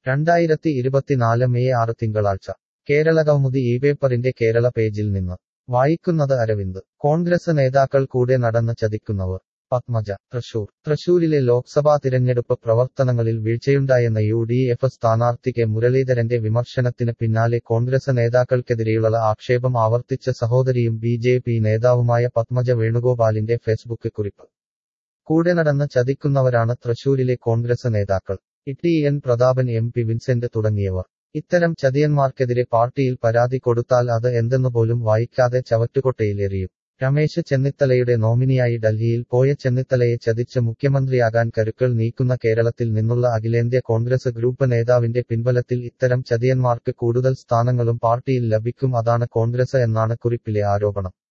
രണ്ടായിരത്തി ഇരുപത്തിനാല് മെയ് ആറ് തിങ്കളാഴ്ച കേരള കൗമുദി ഈ പേപ്പറിന്റെ കേരള പേജിൽ നിന്ന് വായിക്കുന്നത് അരവിന്ദ് കോൺഗ്രസ് നേതാക്കൾ കൂടെ നടന്ന് ചതിക്കുന്നവർ പത്മജ തൃശൂർ തൃശൂരിലെ ലോക്സഭാ തിരഞ്ഞെടുപ്പ് പ്രവർത്തനങ്ങളിൽ വീഴ്ചയുണ്ടായെന്ന യു ഡി എഫ് സ്ഥാനാർത്ഥി കെ മുരളീധരന്റെ വിമർശനത്തിന് പിന്നാലെ കോൺഗ്രസ് നേതാക്കൾക്കെതിരെയുള്ള ആക്ഷേപം ആവർത്തിച്ച സഹോദരിയും ബി ജെ പി നേതാവുമായ പത്മജ വേണുഗോപാലിന്റെ ഫേസ്ബുക്ക് കുറിപ്പ് കൂടെ നടന്ന് ചതിക്കുന്നവരാണ് തൃശൂരിലെ കോൺഗ്രസ് നേതാക്കൾ E N Prathapan M P Vincent തുടങ്ങിയവർ ഇത്തരം ചതിയന്മാർക്കെതിരെ പാർട്ടിയിൽ പരാതി കൊടുത്താൽ അത് എന്തെന്നുപോലും വായിക്കാതെ ചവറ്റുകൊട്ടയിൽ എറിയും രമേശ് ചെന്നിത്തലയുടെ നോമിനിയായി ഡൽഹിയിൽ പോയ ചെന്നിത്തലയെ ചതിച്ച് മുഖ്യമന്ത്രിയാകാൻ കരുക്കൾ നീക്കുന്ന കേരളത്തിൽ നിന്നുള്ള അഖിലേന്ത്യാ കോൺഗ്രസ് ഗ്രൂപ്പ് നേതാവിന്റെ പിൻബലത്തിൽ ഇത്തരം ചതിയന്മാർക്ക് കൂടുതൽ സ്ഥാനങ്ങളും പാർട്ടിയിൽ ലഭിക്കും അതാണ് കോൺഗ്രസ് എന്നാണ് കുറിപ്പിലെ ആരോപണം